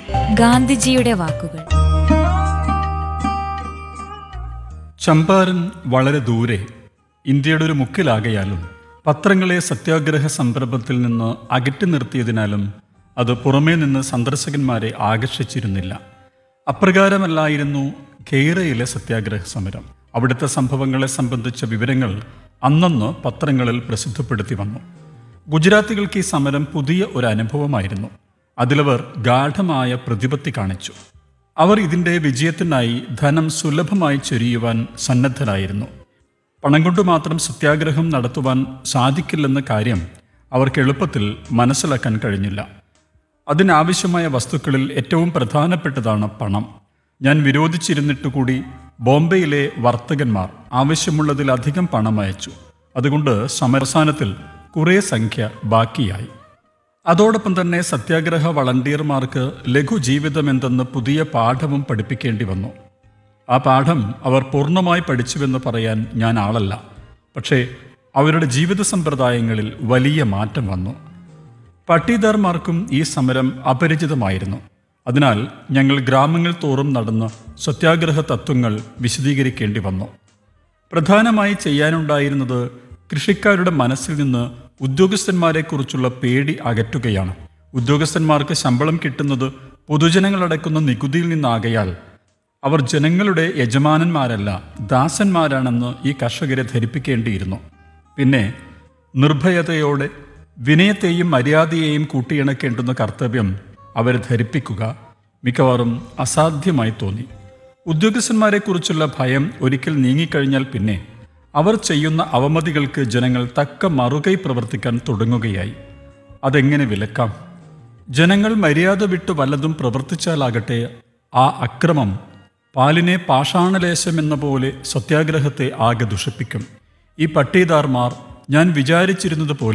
ഗാന്ധിജിയുടെ വാക്കുകൾ ചമ്പാരൻ വളരെ ദൂരെ ഇന്ത്യയുടെ ഒരു മുക്കിലാകയാലും പത്രങ്ങളെ സത്യാഗ്രഹ സംരംഭത്തിൽ നിന്ന് അകറ്റി നിർത്തിയതിനാലും അത് പുറമേ നിന്ന് സന്ദർശകന്മാരെ ആകർഷിച്ചിരുന്നില്ല അപ്രകാരമല്ലായിരുന്നു കേരയിലെ സത്യാഗ്രഹ സമരം അവിടുത്തെ സംഭവങ്ങളെ സംബന്ധിച്ച വിവരങ്ങൾ അന്നന്ന് പത്രങ്ങളിൽ പ്രസിദ്ധപ്പെടുത്തി വന്നു ഗുജറാത്തികൾക്ക് ഈ സമരം പുതിയ ഒരു അനുഭവമായിരുന്നു അതിലവർ ഗാഠമായ പ്രതിപത്തി കാണിച്ചു അവർ ഇതിൻ്റെ വിജയത്തിനായി ധനം സുലഭമായി ചൊരിയുവാൻ സന്നദ്ധരായിരുന്നു പണം കൊണ്ട് മാത്രം സത്യാഗ്രഹം നടത്തുവാൻ സാധിക്കില്ലെന്ന കാര്യം അവർക്ക് എളുപ്പത്തിൽ മനസ്സിലാക്കാൻ കഴിഞ്ഞില്ല അതിനാവശ്യമായ വസ്തുക്കളിൽ ഏറ്റവും പ്രധാനപ്പെട്ടതാണ് പണം ഞാൻ വിരോധിച്ചിരുന്നിട്ട് കൂടി ബോംബെയിലെ വർത്തകന്മാർ ആവശ്യമുള്ളതിലധികം പണം അയച്ചു അതുകൊണ്ട് സമരസാനത്തിൽ കുറേ സംഖ്യ ബാക്കിയായി അതോടൊപ്പം തന്നെ സത്യാഗ്രഹ വളണ്ടിയർമാർക്ക് ലഘുജീവിതം എന്തെന്ന് പുതിയ പാഠവും പഠിപ്പിക്കേണ്ടി വന്നു ആ പാഠം അവർ പൂർണ്ണമായി പഠിച്ചുവെന്ന് പറയാൻ ഞാൻ ആളല്ല പക്ഷേ അവരുടെ ജീവിത സമ്പ്രദായങ്ങളിൽ വലിയ മാറ്റം വന്നു പട്ടീദാർമാർക്കും ഈ സമരം അപരിചിതമായിരുന്നു അതിനാൽ ഞങ്ങൾ ഗ്രാമങ്ങൾ തോറും നടന്ന് സത്യാഗ്രഹ തത്വങ്ങൾ വിശദീകരിക്കേണ്ടി വന്നു പ്രധാനമായി ചെയ്യാനുണ്ടായിരുന്നത് കൃഷിക്കാരുടെ മനസ്സിൽ നിന്ന് ഉദ്യോഗസ്ഥന്മാരെക്കുറിച്ചുള്ള പേടി അകറ്റുകയാണ് ഉദ്യോഗസ്ഥന്മാർക്ക് ശമ്പളം കിട്ടുന്നത് പൊതുജനങ്ങളടക്കുന്ന നികുതിയിൽ നിന്നാകയാൽ അവർ ജനങ്ങളുടെ യജമാനന്മാരല്ല ദാസന്മാരാണെന്ന് ഈ കർഷകരെ ധരിപ്പിക്കേണ്ടിയിരുന്നു പിന്നെ നിർഭയതയോടെ വിനയത്തെയും മര്യാദയെയും കൂട്ടിയിണക്കേണ്ടുന്ന കർത്തവ്യം അവരെ ധരിപ്പിക്കുക മിക്കവാറും അസാധ്യമായി തോന്നി ഉദ്യോഗസ്ഥന്മാരെക്കുറിച്ചുള്ള ഭയം ഒരിക്കൽ നീങ്ങിക്കഴിഞ്ഞാൽ പിന്നെ അവർ ചെയ്യുന്ന അവമതികൾക്ക് ജനങ്ങൾ തക്ക മറുകൈ പ്രവർത്തിക്കാൻ തുടങ്ങുകയായി അതെങ്ങനെ വിലക്കാം ജനങ്ങൾ മര്യാദ വിട്ട് വല്ലതും പ്രവർത്തിച്ചാലാകട്ടെ ആ അക്രമം പാലിനെ പാഷാണലേശമെന്ന പോലെ സത്യാഗ്രഹത്തെ ആകെ ദുഷിപ്പിക്കും ഈ പട്ടീദാർമാർ ഞാൻ വിചാരിച്ചിരുന്നത് പോലെ